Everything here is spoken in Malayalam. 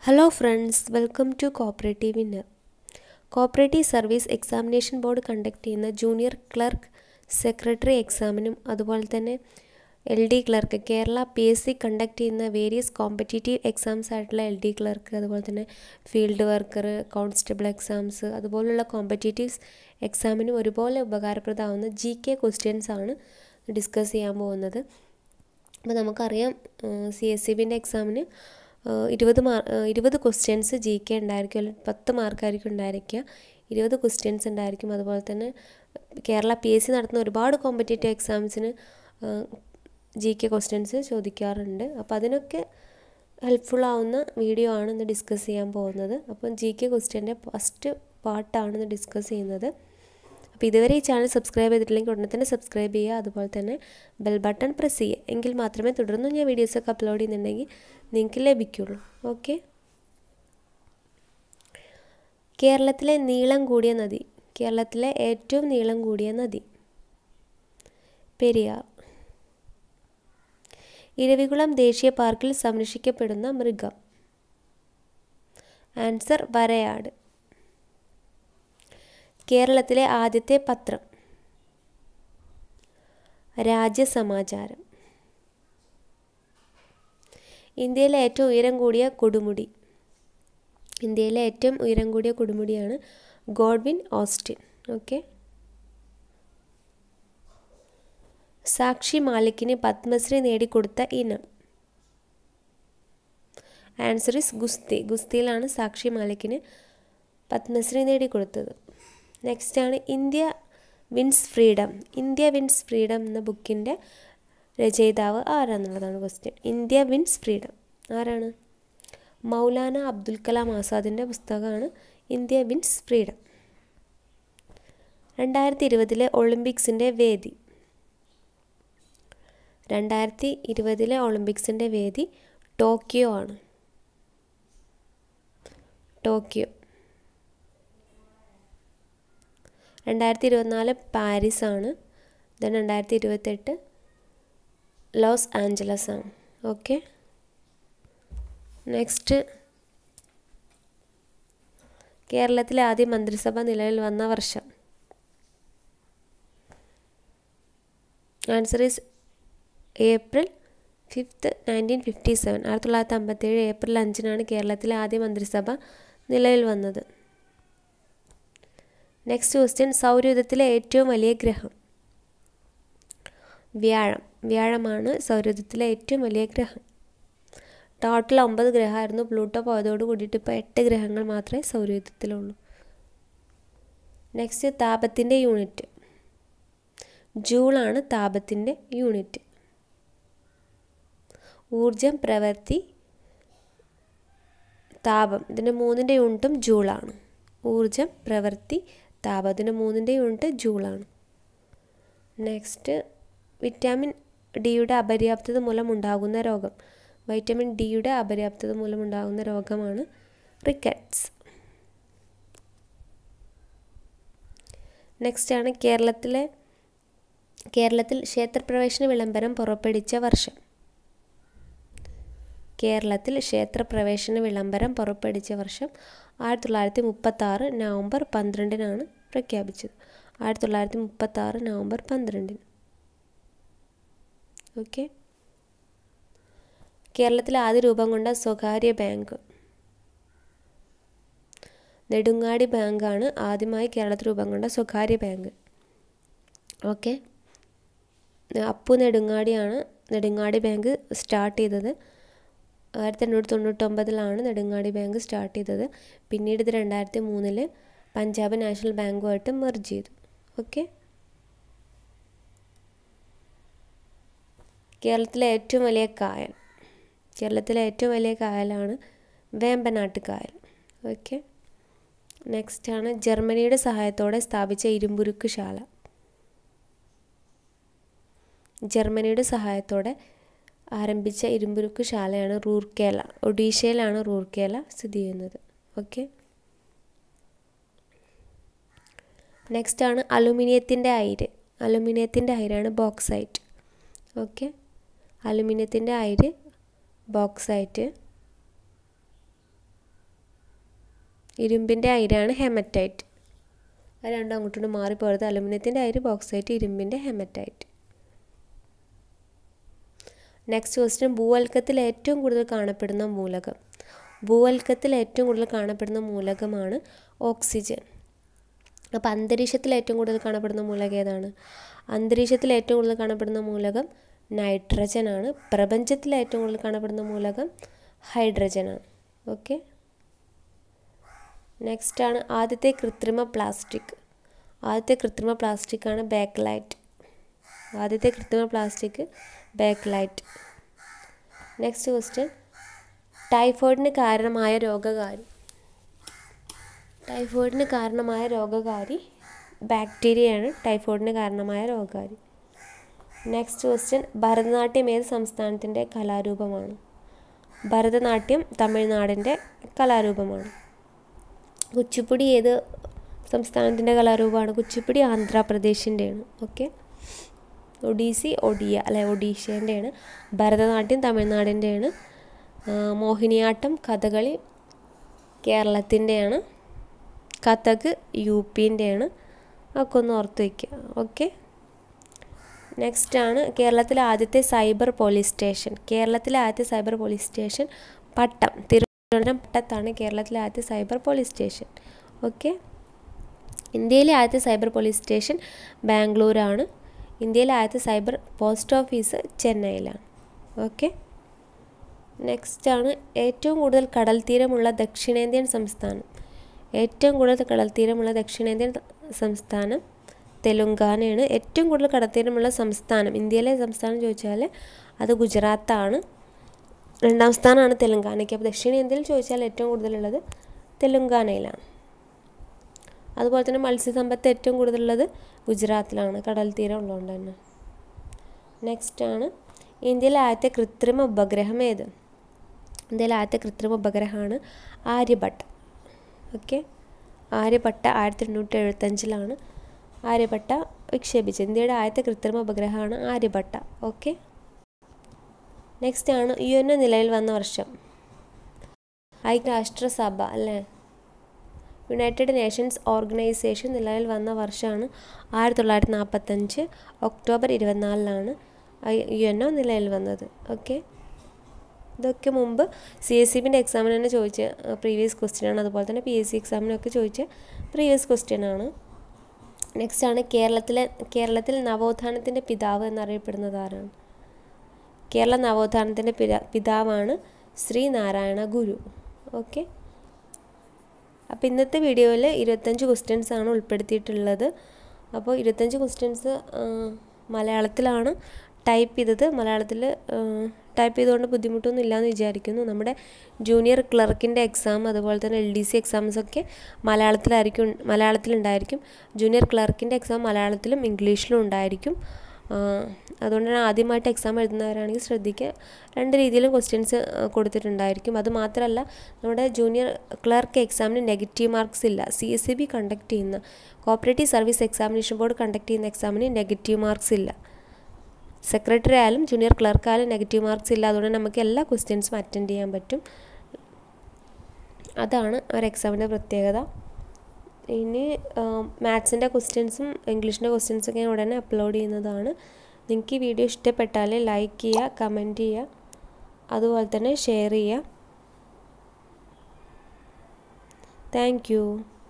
hello friends welcome to cooperative winner cooperative service examination board conduct ചെയ്യുന്ന ജൂനിയർ ക്ലർക്ക് സെക്രട്ടറി എക്സാമിനും അതുപോലെ തന്നെ L D clerk Kerala P S C conduct ചെയ്യുന്ന വേരിയസ് കോമ്പറ്റേറ്റീവ് എക്സാംസ് ആയിട്ടുള്ള എൽ ഡി ക്ലർക്ക് അതുപോലെ തന്നെ ഫീൽഡ് വർക്കർ കോൺസ്റ്റബിൾ എക്സാംസ് അതുപോലുള്ള കോമ്പറ്റേറ്റീവ്സ് എക്സാമിനും ഒരുപോലെ ഉപകാരപ്രദമാവുന്ന ജി കെ ക്വസ്റ്റ്യൻസ് ആണ് ഡിസ്കസ് ചെയ്യാൻ പോകുന്നത് അപ്പോൾ നമുക്കറിയാം സി എസ് സി ബിൻ്റെ എക്സാമിന് ഇരുപത് മാർ ഇരുപത് ക്വസ്റ്റ്യൻസ് ജി കെ ഉണ്ടായിരിക്കും അല്ലെങ്കിൽ പത്ത് മാർക്കായിരിക്കും ഉണ്ടായിരിക്കുക ഇരുപത് ക്വസ്റ്റ്യൻസ് ഉണ്ടായിരിക്കും അതുപോലെ തന്നെ കേരള പി എസ് സി നടത്തുന്ന ഒരുപാട് കോമ്പറ്റേറ്റീവ് എക്സാംസിന് ജി കെ ക്വസ്റ്റ്യൻസ് ചോദിക്കാറുണ്ട് അപ്പോൾ അതിനൊക്കെ ഹെൽപ്ഫുൾ ആവുന്ന വീഡിയോ ആണ് ഇന്ന് ഡിസ്കസ് ചെയ്യാൻ പോകുന്നത് അപ്പം ജി കെ ക്വസ്റ്റ്യൻ്റെ ഫസ്റ്റ് പാർട്ടാണ് ഇന്ന് ഡിസ്കസ് ചെയ്യുന്നത് അപ്പോൾ ഇതുവരെ ഈ ചാനൽ സബ്സ്ക്രൈബ് ചെയ്തിട്ടില്ലെങ്കിൽ ഉടനെ തന്നെ സബ്സ്ക്രൈബ് ചെയ്യുക അതുപോലെ തന്നെ ബെൽ ബട്ടൺ പ്രസ് ചെയ്യുക എങ്കിൽ മാത്രമേ തുടർന്നും ഞാൻ വീഡിയോസൊക്കെ അപ്ലോഡ് ചെയ്യുന്നുണ്ടെങ്കിൽ നിങ്ങൾക്ക് ലഭിക്കുള്ളൂ ഓക്കെ കേരളത്തിലെ നീളം കൂടിയ നദി കേരളത്തിലെ ഏറ്റവും നീളം കൂടിയ നദി പെരിയാർ ഇരവികുളം ദേശീയ പാർക്കിൽ സംരക്ഷിക്കപ്പെടുന്ന മൃഗം ആൻസർ വരയാട് കേരളത്തിലെ ആദ്യത്തെ പത്രം രാജ്യസമാചാരം ഇന്ത്യയിലെ ഏറ്റവും ഉയരം കൂടിയ കൊടുമുടി ഇന്ത്യയിലെ ഏറ്റവും ഉയരം കൂടിയ കൊടുമുടിയാണ് ഗോഡ്വിൻ ഓസ്റ്റിൻ ഓക്കെ സാക്ഷി മാലിക്കിന് പത്മശ്രീ നേടിക്കൊടുത്ത ഇനം ആൻസർ ഇസ് ഗുസ്തി ഗുസ്തിയിലാണ് സാക്ഷി മാലിക്കിന് പത്മശ്രീ നേടിക്കൊടുത്തത് നെക്സ്റ്റ് ആണ് India wins freedom India wins freedom എന്ന ബുക്കിൻ്റെ രചയിതാവ് ആരാന്നുള്ളതാണ് ക്വസ്റ്റ്യൻ ഇന്ത്യ വിൻസ് ഫ്രീഡം ആരാണ് മൗലാന അബ്ദുൽ കലാം ആസാദിൻ്റെ പുസ്തകമാണ് ഇന്ത്യ വിൻസ് ഫ്രീഡം രണ്ടായിരത്തി ഇരുപതിലെ ഒളിമ്പിക്സിൻ്റെ വേദി രണ്ടായിരത്തി ഇരുപതിലെ ഒളിമ്പിക്സിൻ്റെ വേദി ടോക്കിയോ ആണ് ടോക്കിയോ രണ്ടായിരത്തി ഇരുപത്തിനാല് പാരീസ് ആണ് ദെൻ രണ്ടായിരത്തി ഇരുപത്തെട്ട് ലോസ് ആഞ്ചലസ് ആണ് ഓക്കെ നെക്സ്റ്റ് കേരളത്തിലെ ആദ്യ മന്ത്രിസഭ നിലവിൽ വന്ന വർഷം answer is April fifth nineteen fifty seven ആയിരത്തി തൊള്ളായിരത്തി അമ്പത്തേഴ് ഏപ്രിൽ അഞ്ചിനാണ് കേരളത്തിലെ ആദ്യ മന്ത്രിസഭ നിലവിൽ വന്നത് നെക്സ്റ്റ് ക്വസ്റ്റ്യൻ സൗരയൂഥത്തിലെ ഏറ്റവും വലിയ ഗ്രഹം വ്യാഴം വ്യാഴമാണ് സൗരയൂഥത്തിലെ ഏറ്റവും വലിയ ഗ്രഹം ടോട്ടൽ ഒമ്പത് ഗ്രഹമായിരുന്നു പ്ലൂട്ടോ പോയതോട് കൂടിയിട്ട് ഇപ്പോൾ എട്ട് ഗ്രഹങ്ങൾ മാത്രമേ സൗരയൂഥത്തിലുള്ളൂ നെക്സ്റ്റ് താപത്തിൻ്റെ യൂണിറ്റ് ജൂളാണ് താപത്തിൻ്റെ യൂണിറ്റ് ഊർജം പ്രവൃത്തി താപം ഇതിൻ്റെ മൂന്നിൻ്റെ യൂണിറ്റും ജൂളാണ് ഊർജം പ്രവൃത്തി താപം ഇതിൻ്റെ മൂന്നിൻ്റെ യൂണിറ്റ് ജൂളാണ് നെക്സ്റ്റ് വിറ്റാമിൻ ഡിയുടെ അപര്യാപ്തത മൂലം ഉണ്ടാകുന്ന രോഗം വൈറ്റമിൻ ഡിയുടെ അപര്യാപ്തത മൂലം ഉണ്ടാകുന്ന രോഗമാണ് റിക്കറ്റ്സ് നെക്സ്റ്റ് ആണ് കേരളത്തിലെ കേരളത്തിൽ ക്ഷേത്രപ്രവേശന വിളംബരം പുറപ്പെടുവിച്ച വർഷം കേരളത്തിൽ ക്ഷേത്രപ്രവേശന വിളംബരം പുറപ്പെടുവിച്ച വർഷം ആയിരത്തി തൊള്ളായിരത്തി മുപ്പത്താറ് നവംബർ പന്ത്രണ്ടിനാണ് പ്രഖ്യാപിച്ചത് ആയിരത്തി തൊള്ളായിരത്തി മുപ്പത്താറ് നവംബർ പന്ത്രണ്ടിന് ഓക്കെ കേരളത്തിൽ ആദ്യ രൂപം കൊണ്ട സ്വകാര്യ ബാങ്ക് നെടുങ്ങാടി ബാങ്കാണ് ആദ്യമായി കേരളത്തിൽ രൂപം കൊണ്ട സ്വകാര്യ ബാങ്ക് ഓക്കെ അപ്പു നെടുങ്ങാടിയാണ് നെടുങ്ങാടി ബാങ്ക് സ്റ്റാർട്ട് ചെയ്തത് ആയിരത്തി എണ്ണൂറ്റി തൊണ്ണൂറ്റൊമ്പതിലാണ് നെടുങ്ങാടി ബാങ്ക് സ്റ്റാർട്ട് ചെയ്തത് പിന്നീട് ഇത് രണ്ടായിരത്തി മൂന്നിൽ പഞ്ചാബ് നാഷണൽ ബാങ്കുമായിട്ട് മെർജ് ചെയ്തു ഓക്കെ കേരളത്തിലെ ഏറ്റവും വലിയ കായൽ കേരളത്തിലെ ഏറ്റവും വലിയ കായലാണ് വേമ്പനാട്ട് കായൽ ഓക്കെ നെക്സ്റ്റ് ആണ് ജർമ്മനിയുടെ സഹായത്തോടെ സ്ഥാപിച്ച ഇരുമ്പുരുക്ക് ശാല ജർമ്മനിയുടെ സഹായത്തോടെ ആരംഭിച്ച ഇരുമ്പുരുക്ക് ശാലയാണ് റൂർക്കേല ഒഡീഷയിലാണ് റൂർക്കേല സ്ഥിതി ചെയ്യുന്നത് ഓക്കെ നെക്സ്റ്റ് ആണ് അലുമിനിയത്തിൻ്റെ അയിര് അലുമിനിയത്തിൻ്റെ അയിരാണ് ബോക്സൈറ്റ് ഓക്കെ അലുമിനിയത്തിൻ്റെ അയിര് ബോക്സൈറ്റ് ഇരുമ്പിൻ്റെ അയിരാണ് ഹെമറ്റൈറ്റ് അത് രണ്ടും അങ്ങോട്ടും മാറിപ്പോയത് അലുമിനിയത്തിൻ്റെ അയിര് ബോക്സൈറ്റ് ഇരുമ്പിൻ്റെ ഹെമറ്റൈറ്റ് നെക്സ്റ്റ് ക്വസ്റ്റ്യൻ ഭൂവൽക്കത്തിൽ ഏറ്റവും കൂടുതൽ കാണപ്പെടുന്ന മൂലകം ഭൂവൽക്കത്തിൽ ഏറ്റവും കൂടുതൽ കാണപ്പെടുന്ന മൂലകമാണ് ഓക്സിജൻ അപ്പോൾ അന്തരീക്ഷത്തിൽ ഏറ്റവും കൂടുതൽ കാണപ്പെടുന്ന മൂലകം ഏതാണ് അന്തരീക്ഷത്തിൽ ഏറ്റവും കൂടുതൽ കാണപ്പെടുന്ന മൂലകം നൈട്രജൻ ആണ് പ്രപഞ്ചത്തിൽ ഏറ്റവും കൂടുതൽ കാണപ്പെടുന്ന മൂലകം ഹൈഡ്രജൻ ആണ് ഓക്കെ നെക്സ്റ്റ് ആണ് ആദ്യത്തെ കൃത്രിമ പ്ലാസ്റ്റിക് ആദ്യത്തെ കൃത്രിമ പ്ലാസ്റ്റിക് ആണ് ബാക്ക് ലൈറ്റ് ആദ്യത്തെ കൃത്രിമ plastic Bakelite next question ടൈഫോയിഡിന് കാരണമായ രോഗകാരി ടൈഫോയിഡിന് കാരണമായ രോഗകാരി ബാക്ടീരിയയാണ് ടൈഫോയിഡിന് കാരണമായ രോഗകാരി നെക്സ്റ്റ് ക്വസ്റ്റ്യൻ ഭരതനാട്യം ഏത് സംസ്ഥാനത്തിൻ്റെ കലാരൂപമാണ് ഭരതനാട്യം തമിഴ്നാടിൻ്റെ കലാരൂപമാണ് കുച്ചിപ്പുടി ഏത് സംസ്ഥാനത്തിൻ്റെ കലാരൂപമാണ് കുച്ചിപ്പുടി ആന്ധ്രാപ്രദേശിൻ്റെയാണ് ഓക്കെ ഒഡീസി ഒഡിയ അല്ലെ ഒഡീഷേൻ്റെയാണ് ഭരതനാട്യം തമിഴ്നാടിൻ്റെയാണ് മോഹിനിയാട്ടം കഥകളി കേരളത്തിൻ്റെയാണ് കഥക് യു പിൻ്റെയാണ് ഒക്കെ ഒന്ന് ഓർത്ത് വയ്ക്കുക ഓക്കെ നെക്സ്റ്റ് ആണ് കേരളത്തിലെ ആദ്യത്തെ സൈബർ പോലീസ് സ്റ്റേഷൻ കേരളത്തിലെ ആദ്യത്തെ cyber police station Pattom Thiruvananthapuram പട്ടത്താണ് കേരളത്തിലെ ആദ്യത്തെ സൈബർ പോലീസ് സ്റ്റേഷൻ ഓക്കെ ഇന്ത്യയിലെ ആദ്യത്തെ സൈബർ പോലീസ് സ്റ്റേഷൻ ബാംഗ്ലൂരാണ് ഇന്ത്യയിലെ ആദ്യത്തെ സൈബർ പോസ്റ്റ് ഓഫീസ് ചെന്നൈയിലാണ് ഓക്കെ നെക്സ്റ്റ് ആണ് ഏറ്റവും കൂടുതൽ കടൽ തീരമുള്ള ദക്ഷിണേന്ത്യൻ സംസ്ഥാനം ഏറ്റവും കൂടുതൽ കടൽ തീരമുള്ള ദക്ഷിണേന്ത്യൻ സംസ്ഥാനം തെലുങ്കാനയാണ് ഏറ്റവും കൂടുതൽ കടൽത്തീരമുള്ള സംസ്ഥാനം ഇന്ത്യയിലെ സംസ്ഥാനം ചോദിച്ചാൽ അത് ഗുജറാത്താണ് രണ്ടാം സ്ഥാനമാണ് തെലുങ്കാനയ്ക്ക് അപ്പോൾ ദക്ഷിണേന്ത്യയിൽ ചോദിച്ചാൽ ഏറ്റവും കൂടുതലുള്ളത് തെലുങ്കാനയിലാണ് അതുപോലെ തന്നെ മത്സ്യസമ്പത്ത് ഏറ്റവും കൂടുതലുള്ളത് ഗുജറാത്തിലാണ് കടൽ തീരം ഉള്ളതുകൊണ്ട് തന്നെ നെക്സ്റ്റ് ആണ് ഇന്ത്യയിലെ ആദ്യത്തെ കൃത്രിമ ഉപഗ്രഹം ഏത് ഇന്ത്യയിലെ ആദ്യത്തെ കൃത്രിമ ഉപഗ്രഹമാണ് ആര്യഭട്ട ഓക്കെ ആര്യഭട്ട ആയിരത്തി എണ്ണൂറ്റി എഴുപത്തഞ്ചിലാണ് ആര്യഭട്ട വിക്ഷേപിച്ചത് ഇന്ത്യയുടെ ആദ്യത്തെ കൃത്രിമ ഉപഗ്രഹമാണ് ആര്യഭട്ട ഓക്കെ നെക്സ്റ്റ് ആണ് യു എൻ നിലയിൽ വന്ന വർഷം ഐക്യരാഷ്ട്രസഭ അല്ലേ യുണൈറ്റഡ് നേഷൻസ് ഓർഗനൈസേഷൻ നിലവിൽ വന്ന വർഷമാണ് ആയിരത്തി തൊള്ളായിരത്തി നാൽപ്പത്തഞ്ച് ഒക്ടോബർ ഇരുപത്തിനാലിനാണ് യു എൻ ഒ നിലയിൽ വന്നത് ഓക്കെ ഇതൊക്കെ മുമ്പ് സി എസ് സി ബിൻ്റെ എക്സാമിന് തന്നെ ചോദിച്ച പ്രീവിയസ് ക്വസ്റ്റ്യൻ ആണ് അതുപോലെ തന്നെ പി എസ് സി എക്സാമിനൊക്കെ ചോദിച്ച പ്രീവിയസ് ക്വസ്റ്റ്യൻ ആണ് നെക്സ്റ്റ് ആണ് കേരളത്തിലെ കേരളത്തിൽ നവോത്ഥാനത്തിൻ്റെ പിതാവ് എന്നറിയപ്പെടുന്നത് ആരാണ് കേരള നവോത്ഥാനത്തിൻ്റെ പിതാ പിതാവാണ് ശ്രീനാരായണ ഗുരു ഓക്കെ അപ്പോൾ ഇന്നത്തെ വീഡിയോയിൽ ഇരുപത്തഞ്ച് ക്വസ്റ്റ്യൻസ് ആണ് ഉൾപ്പെടുത്തിയിട്ടുള്ളത് അപ്പോൾ ഇരുപത്തഞ്ച് ക്വസ്റ്റ്യൻസ് മലയാളത്തിലാണ് ടൈപ്പ് ചെയ്തത് മലയാളത്തിൽ ടൈപ്പ് ചെയ്തുകൊണ്ട് ബുദ്ധിമുട്ടൊന്നും ഇല്ലയെന്ന് വിചാരിക്കുന്നു നമ്മുടെ ജൂനിയർ ക്ലർക്കിൻ്റെ എക്സാം അതുപോലെ തന്നെ എൽ ഡി സി എക്സാംസൊക്കെ മലയാളത്തിലായിരിക്കും മലയാളത്തിലുണ്ടായിരിക്കും ജൂനിയർ ക്ലർക്കിൻ്റെ എക്സാം മലയാളത്തിലും ഇംഗ്ലീഷിലും ഉണ്ടായിരിക്കും അതുകൊണ്ട് തന്നെ ആദ്യമായിട്ട് എക്സാം എഴുതുന്നവരാണെങ്കിൽ ശ്രദ്ധിക്കുക രണ്ട് രീതിയിലും ക്വസ്റ്റ്യൻസ് കൊടുത്തിട്ടുണ്ടായിരിക്കും അത് മാത്രമല്ല നമ്മുടെ ജൂനിയർ ക്ലർക്ക് എക്സാമിന് നെഗറ്റീവ് മാർക്സ് ഇല്ല C S C B conduct ചെയ്യുന്ന cooperative service examination board conduct ചെയ്യുന്ന എക്സാമിന് നെഗറ്റീവ് മാർക്സ് ഇല്ല സെക്രട്ടറി ആയാലും ജൂനിയർ ക്ലർക്ക് ആയാലും നെഗറ്റീവ് മാർക്സ് ഇല്ല അതുകൊണ്ട് നമുക്ക് എല്ലാ ക്വസ്റ്റ്യൻസും അറ്റൻഡ് ചെയ്യാൻ പറ്റും അതാണ് ഒരു എക്സാമിൻ്റെ പ്രത്യേകത ഇനി മാത്സിൻ്റെ ക്വസ്റ്റ്യൻസും ഇംഗ്ലീഷിൻ്റെ ക്വസ്റ്റ്യൻസൊക്കെ ഞാൻ ഉടനെ അപ്ലോഡ് ചെയ്യുന്നതാണ് നിങ്ങൾക്ക് ഈ വീഡിയോ ഇഷ്ടപ്പെട്ടാൽ ലൈക്ക് ചെയ്യുക കമൻറ്റ് ചെയ്യുക അതുപോലെ തന്നെ ഷെയർ ചെയ്യുക താങ്ക്